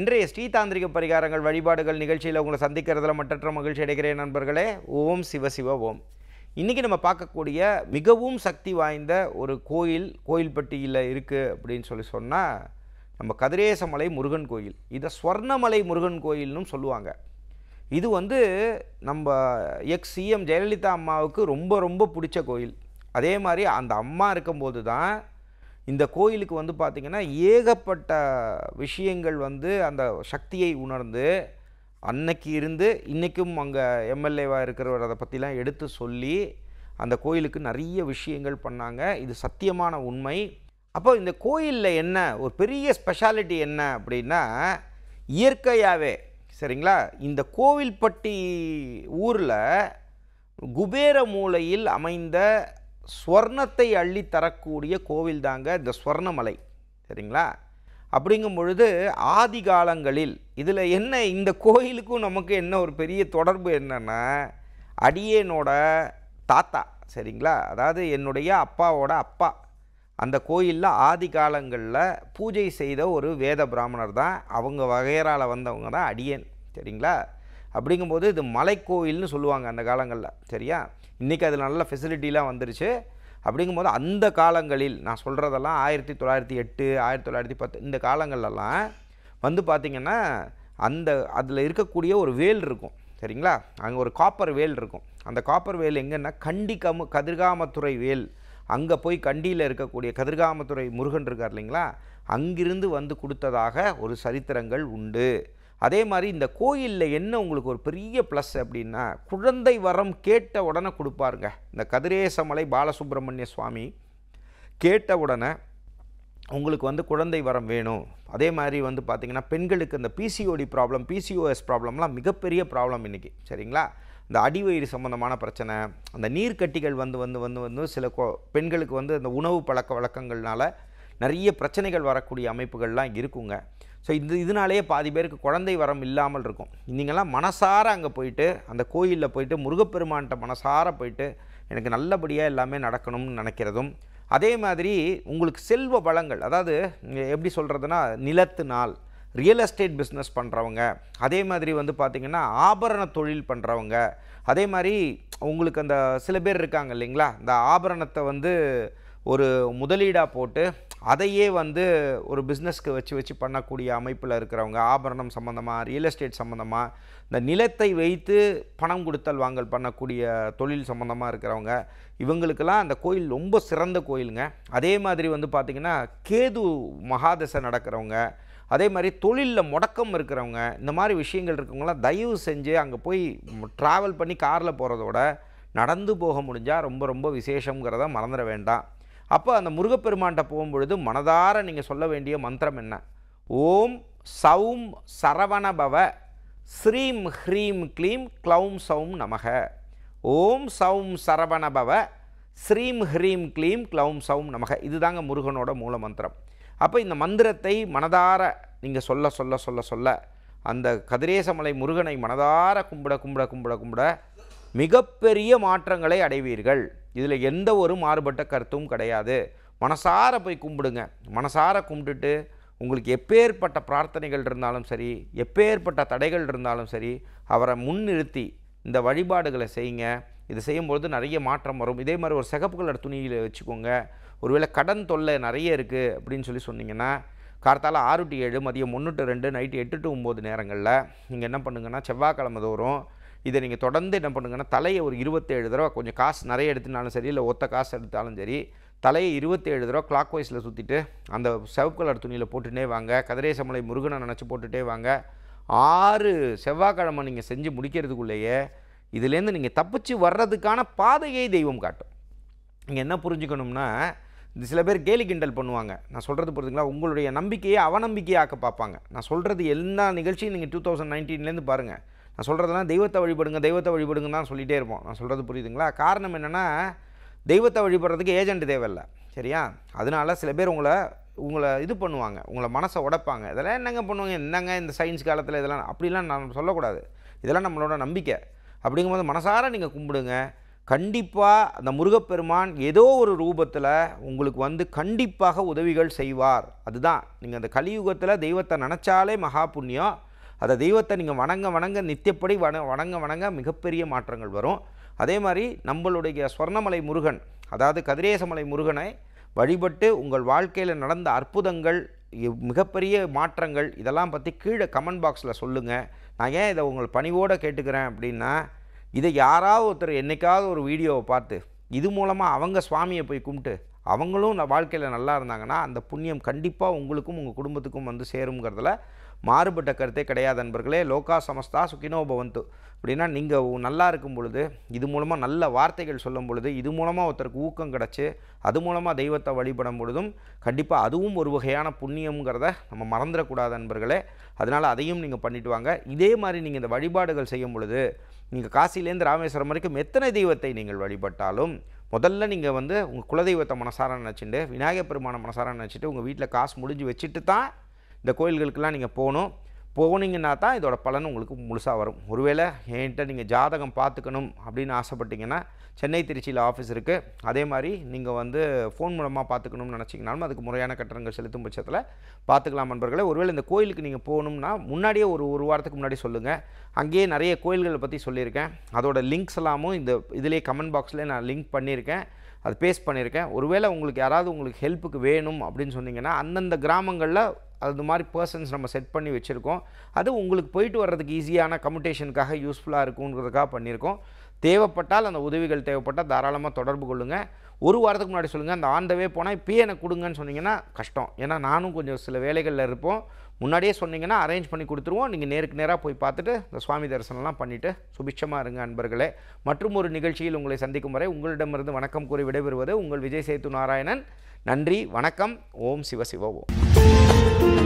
இன்றைய ஸ்ரீதாந்திரிக பரிகாரங்கள் வழிபாடுகள் நிகழ்ச்சியில் உங்களை சந்திக்கிறதுல மற்றற்ற மகிழ்ச்சி அடைகிறேன் நண்பர்களே ஓம் சிவ சிவ ஓம் இன்றைக்கி நம்ம பார்க்கக்கூடிய மிகவும் சக்தி வாய்ந்த ஒரு கோயில் கோயில்பட்டியில் இருக்குது அப்படின்னு சொல்லி சொன்னால் நம்ம கதிரேசமலை முருகன் கோயில் இதை ஸ்வர்ணமலை முருகன் கோயில்னு சொல்லுவாங்க இது வந்து நம்ம எக்ஸ் சிஎம் ஜெயலலிதா அம்மாவுக்கு ரொம்ப ரொம்ப பிடிச்ச கோயில் அதே மாதிரி அந்த அம்மா இருக்கும்போது தான் இந்த கோயிலுக்கு வந்து பார்த்திங்கன்னா ஏகப்பட்ட விஷயங்கள் வந்து அந்த சக்தியை உணர்ந்து அன்னைக்கு இருந்து இன்றைக்கும் அங்கே எம்எல்ஏவாக இருக்கிறவர் அதை பற்றிலாம் எடுத்து சொல்லி அந்த கோயிலுக்கு நிறைய விஷயங்கள் பண்ணாங்க இது சத்தியமான உண்மை அப்போ இந்த கோயிலில் என்ன ஒரு பெரிய ஸ்பெஷாலிட்டி என்ன அப்படின்னா இயற்கையாகவே சரிங்களா இந்த கோவில்பட்டி ஊரில் குபேர மூலையில் அமைந்த ஸ்வர்ணத்தை அள்ளி தரக்கூடிய கோவில் தாங்க இந்த ஸ்வர்ணமலை சரிங்களா அப்படிங்கும் பொழுது ஆதி காலங்களில் இதில் என்ன இந்த கோயிலுக்கும் நமக்கு என்ன ஒரு பெரிய தொடர்பு என்னென்னா அடியேனோட தாத்தா சரிங்களா அதாவது என்னுடைய அப்பாவோட அப்பா அந்த கோயிலில் ஆதி காலங்களில் பூஜை செய்த ஒரு வேத பிராமணர் தான் அவங்க வகையறால் வந்தவங்க தான் அடியேன் சரிங்களா அப்படிங்கும்போது இது மலைக்கோயில்னு சொல்லுவாங்க அந்த காலங்களில் சரியா இன்றைக்கி அது நல்ல ஃபெசிலிட்டிலாம் வந்துருச்சு அப்படிங்கும்போது அந்த காலங்களில் நான் சொல்கிறதெல்லாம் ஆயிரத்தி தொள்ளாயிரத்தி எட்டு ஆயிரத்தி தொள்ளாயிரத்தி பத்து இந்த காலங்கள்லாம் வந்து பார்த்திங்கன்னா அந்த அதில் இருக்கக்கூடிய ஒரு வேல் இருக்கும் சரிங்களா அங்கே ஒரு காப்பர் வேல் இருக்கும் அந்த காப்பர் வேல் எங்கன்னா கண்டி கமு கதிர்காமத்துறை வேல் அங்கே போய் கண்டியில் இருக்கக்கூடிய கதிர்காமத்துறை முருகன் இருக்கார் இல்லைங்களா அங்கிருந்து வந்து கொடுத்ததாக ஒரு சரித்திரங்கள் உண்டு அதே மாதிரி இந்த கோயிலில் என்ன உங்களுக்கு ஒரு பெரிய ப்ளஸ் அப்படின்னா குழந்தை வரம் கேட்ட உடனே கொடுப்பாருங்க இந்த கதிரேசமலை பாலசுப்ரமணிய சுவாமி கேட்ட உடனே உங்களுக்கு வந்து குழந்தை வரம் வேணும் அதே மாதிரி வந்து பார்த்திங்கன்னா பெண்களுக்கு இந்த பிசிஓடி ப்ராப்ளம் பிசிஓஎஸ் ப்ராப்ளம்லாம் மிகப்பெரிய ப்ராப்ளம் இன்றைக்கி சரிங்களா இந்த அடிவயிறு சம்மந்தமான பிரச்சனை அந்த நீர்க்கட்டிகள் வந்து வந்து வந்து வந்து சில கொ- பெண்களுக்கு வந்து இந்த உணவு பழக்க வழக்கங்கள்னால நிறைய பிரச்சனைகள் வரக்கூடிய அமைப்புகள்லாம் இருக்குங்க ஸோ இது இதனாலேயே பாதி பேருக்கு குழந்தை வரம் இல்லாமல் இருக்கும் நீங்கள்லாம் மனசார அங்கே போயிட்டு அந்த கோயிலில் போயிட்டு முருகப்பெருமான்கிட்ட மனசார போயிட்டு எனக்கு நல்லபடியாக எல்லாமே நடக்கணும்னு நினைக்கிறதும் அதே மாதிரி உங்களுக்கு செல்வ வளங்கள் அதாவது இங்க எப்படி சொல்கிறதுனா நிலத்து நாள் ரியல் எஸ்டேட் பிஸ்னஸ் பண்ணுறவங்க அதே மாதிரி வந்து பார்த்திங்கன்னா ஆபரண தொழில் பண்ணுறவங்க அதே மாதிரி உங்களுக்கு அந்த சில பேர் இருக்காங்க இல்லைங்களா இந்த ஆபரணத்தை வந்து ஒரு முதலீடாக போட்டு அதையே வந்து ஒரு பிஸ்னஸ்க்கு வச்சு வச்சு பண்ணக்கூடிய அமைப்பில் இருக்கிறவங்க ஆபரணம் சம்மந்தமாக ரியல் எஸ்டேட் சம்மந்தமாக இந்த நிலத்தை வைத்து பணம் கொடுத்தல் வாங்கல் பண்ணக்கூடிய தொழில் சம்மந்தமாக இருக்கிறவங்க இவங்களுக்கெல்லாம் அந்த கோயில் ரொம்ப சிறந்த கோயிலுங்க அதே மாதிரி வந்து பார்த்திங்கன்னா கேது மகாதசை நடக்கிறவங்க அதே மாதிரி தொழிலில் முடக்கம் இருக்கிறவங்க இந்த மாதிரி விஷயங்கள் இருக்கவங்களாம் தயவு செஞ்சு அங்கே போய் ட்ராவல் பண்ணி காரில் போகிறதோட நடந்து போக முடிஞ்சால் ரொம்ப ரொம்ப விசேஷங்கிறத மறந்துட வேண்டாம் அப்போ அந்த முருகப்பெருமான்கிட்ட போகும்பொழுது மனதார நீங்கள் சொல்ல வேண்டிய மந்திரம் என்ன ஓம் சௌம் சரவணபவ ஸ்ரீம் ஹ்ரீம் க்ளீம் க்ளௌம் சௌம் நமக ஓம் சௌம் சரவணபவ ஸ்ரீம் ஹ்ரீம் க்ளீம் க்ளௌம் சௌம் நமக இதுதாங்க முருகனோட மூல மந்திரம் அப்போ இந்த மந்திரத்தை மனதார நீங்கள் சொல்ல சொல்ல சொல்ல சொல்ல அந்த கதிரேசமலை முருகனை மனதார கும்பிட கும்பிட கும்பிட கும்பிட மிகப்பெரிய மாற்றங்களை அடைவீர்கள் இதில் எந்த ஒரு மாறுபட்ட கருத்தும் கிடையாது மனசார போய் கும்பிடுங்க மனசார கும்பிட்டுட்டு உங்களுக்கு எப்பேற்பட்ட பிரார்த்தனைகள் இருந்தாலும் சரி எப்பேற்பட்ட தடைகள் இருந்தாலும் சரி அவரை முன்னிறுத்தி இந்த வழிபாடுகளை செய்யுங்க இது செய்யும்பொழுது நிறைய மாற்றம் வரும் இதே மாதிரி ஒரு சிகப்பு கலர் துணியில் வச்சுக்கோங்க ஒருவேளை கடன் தொல்லை நிறைய இருக்குது அப்படின்னு சொல்லி சொன்னீங்கன்னா கார்த்தால ஆறு டு ஏழு மதியம் ஒன்று டு ரெண்டு நைட்டு எட்டு டு ஒம்பது நேரங்களில் நீங்கள் என்ன பண்ணுங்கன்னா செவ்வாய்க்கிழமை தோறும் இதை நீங்கள் தொடர்ந்து என்ன பண்ணுங்கன்னா தலையை ஒரு இருபத்தேழு தடவை கொஞ்சம் காசு நிறைய எடுத்துனாலும் சரி இல்லை ஒத்த காசு எடுத்தாலும் சரி தலையை இருபத்தேழு தடவை கிளாக் வைஸில் சுற்றிட்டு அந்த சிவப்பு கலர் துணியில் போட்டுட்டே வாங்க கதிரேசமலை முருகனை நினச்சி போட்டுட்டே வாங்க ஆறு செவ்வாய்க்கிழமை நீங்கள் செஞ்சு முடிக்கிறதுக்குள்ளேயே இதுலேருந்து நீங்கள் தப்பிச்சு வர்றதுக்கான பாதையை தெய்வம் காட்டும் நீங்கள் என்ன புரிஞ்சுக்கணும்னா இந்த சில பேர் கேலி கிண்டல் பண்ணுவாங்க நான் சொல்கிறது புரியுதுங்களா உங்களுடைய நம்பிக்கையை அவநம்பிக்கையாக்க பார்ப்பாங்க நான் சொல்கிறது எல்லா நிகழ்ச்சியும் நீங்கள் டூ தௌசண்ட் நைன்டீன்லேருந்து பாருங்கள் நான் சொல்கிறதெல்லாம் தெய்வத்தை வழிபடுங்க தெய்வத்தை வழிபடுங்க தான் சொல்லிகிட்டே இருப்போம் நான் சொல்கிறது புரியுதுங்களா காரணம் என்னென்னா தெய்வத்தை வழிபடுறதுக்கு ஏஜென்ட் தேவையில்லை சரியா அதனால சில பேர் உங்களை உங்களை இது பண்ணுவாங்க உங்களை மனசை உடைப்பாங்க இதெல்லாம் என்னங்க பண்ணுவாங்க என்னங்க இந்த சயின்ஸ் காலத்தில் இதெல்லாம் அப்படிலாம் நான் சொல்லக்கூடாது இதெல்லாம் நம்மளோட நம்பிக்கை அப்படிங்கும்போது மனசார நீங்கள் கும்பிடுங்க கண்டிப்பாக அந்த முருகப்பெருமான் ஏதோ ஒரு ரூபத்தில் உங்களுக்கு வந்து கண்டிப்பாக உதவிகள் செய்வார் அதுதான் நீங்கள் அந்த கலியுகத்தில் தெய்வத்தை நினச்சாலே மகா புண்ணியம் அந்த தெய்வத்தை நீங்கள் வணங்க வணங்க நித்தியப்படி வண வணங்க வணங்க மிகப்பெரிய மாற்றங்கள் வரும் அதே மாதிரி நம்மளுடைய ஸ்வர்ணமலை முருகன் அதாவது கதிரேசமலை முருகனை வழிபட்டு உங்கள் வாழ்க்கையில் நடந்த அற்புதங்கள் இவ் மிகப்பெரிய மாற்றங்கள் இதெல்லாம் பற்றி கீழே கமெண்ட் பாக்ஸில் சொல்லுங்கள் நான் ஏன் இதை உங்கள் பணிவோடு கேட்டுக்கிறேன் அப்படின்னா இதை யாராவது ஒருத்தர் என்னைக்காவது ஒரு வீடியோவை பார்த்து இது மூலமாக அவங்க சுவாமியை போய் கும்பிட்டு அவங்களும் ந- வாழ்க்கையில் நல்லா இருந்தாங்கன்னா அந்த புண்ணியம் கண்டிப்பாக உங்களுக்கும் உங்கள் குடும்பத்துக்கும் வந்து சேருங்கிறதுல மாறுபட்ட கருத்தே கிடையாது நண்பர்களே லோகா சமஸ்தா சுகினோ பவந்து அப்படின்னா நீங்கள் நல்லா இருக்கும் பொழுது இது மூலமாக நல்ல வார்த்தைகள் சொல்லும் பொழுது இது மூலமாக ஒருத்தருக்கு ஊக்கம் கிடச்சி அது மூலமாக தெய்வத்தை வழிபடும் பொழுதும் கண்டிப்பாக அதுவும் ஒரு வகையான புண்ணியம்ங்கிறத நம்ம மறந்துடக்கூடாது நண்பர்களே அதனால் அதையும் நீங்கள் பண்ணிட்டு வாங்க இதே மாதிரி நீங்கள் இந்த வழிபாடுகள் செய்யும் பொழுது நீங்கள் காசிலேருந்து ராமேஸ்வரம் வரைக்கும் எத்தனை தெய்வத்தை நீங்கள் வழிபட்டாலும் முதல்ல நீங்கள் வந்து உங்கள் குலதெய்வத்தை மனசார நினச்சிட்டு விநாயகர் பெருமானை மனசார நினச்சிட்டு உங்கள் வீட்டில் காசு முடிஞ்சு வச்சுட்டு தான் இந்த கோயில்களுக்கெல்லாம் நீங்கள் போகணும் போனீங்கன்னா தான் இதோட பலன் உங்களுக்கு முழுசாக வரும் ஒருவேளை என்கிட்ட நீங்கள் ஜாதகம் பார்த்துக்கணும் அப்படின்னு ஆசைப்பட்டீங்கன்னா சென்னை திருச்சியில் ஆஃபீஸ் இருக்குது அதே மாதிரி நீங்கள் வந்து ஃபோன் மூலமாக பார்த்துக்கணும்னு நினச்சிங்கனாலும் அதுக்கு முறையான கட்டணங்கள் செலுத்தும் பட்சத்தில் பார்த்துக்கலாம் நண்பர்களே ஒருவேளை இந்த கோயிலுக்கு நீங்கள் போகணும்னா முன்னாடியே ஒரு ஒரு வாரத்துக்கு முன்னாடி சொல்லுங்கள் அங்கேயே நிறைய கோயில்களை பற்றி சொல்லியிருக்கேன் அதோட லிங்க்ஸ் எல்லாமும் இந்த இதிலே கமெண்ட் பாக்ஸ்லேயே நான் லிங்க் பண்ணியிருக்கேன் அது பேஸ்ட் பண்ணியிருக்கேன் ஒருவேளை உங்களுக்கு யாராவது உங்களுக்கு ஹெல்ப்புக்கு வேணும் அப்படின்னு சொன்னீங்கன்னா அந்தந்த கிராமங்களில் அது மாதிரி பர்சன்ஸ் நம்ம செட் பண்ணி வச்சுருக்கோம் அது உங்களுக்கு போயிட்டு வர்றதுக்கு ஈஸியான கம்யூனிகேஷனுக்காக யூஸ்ஃபுல்லாக இருக்குங்கிறதுக்காக பண்ணியிருக்கோம் தேவைப்பட்டால் அந்த உதவிகள் தேவைப்பட்டால் தாராளமாக தொடர்பு கொள்ளுங்கள் ஒரு வாரத்துக்கு முன்னாடி சொல்லுங்கள் அந்த ஆண்டவே போனால் இப்பயே எனக்கு கொடுங்கன்னு சொன்னீங்கன்னா கஷ்டம் ஏன்னா நானும் கொஞ்சம் சில வேலைகளில் இருப்போம் முன்னாடியே சொன்னீங்கன்னா அரேஞ்ச் பண்ணி கொடுத்துருவோம் நீங்கள் நேருக்கு நேராக போய் பார்த்துட்டு இந்த சுவாமி தரிசனம்லாம் பண்ணிவிட்டு சுபிட்சமாக இருங்க அன்பர்களே மற்றும் ஒரு நிகழ்ச்சியில் உங்களை சந்திக்கும் வரை உங்களிடமிருந்து வணக்கம் கூறி விடைபெறுவது உங்கள் விஜய் சேத்து நாராயணன் நன்றி வணக்கம் ஓம் சிவ சிவ ஓம்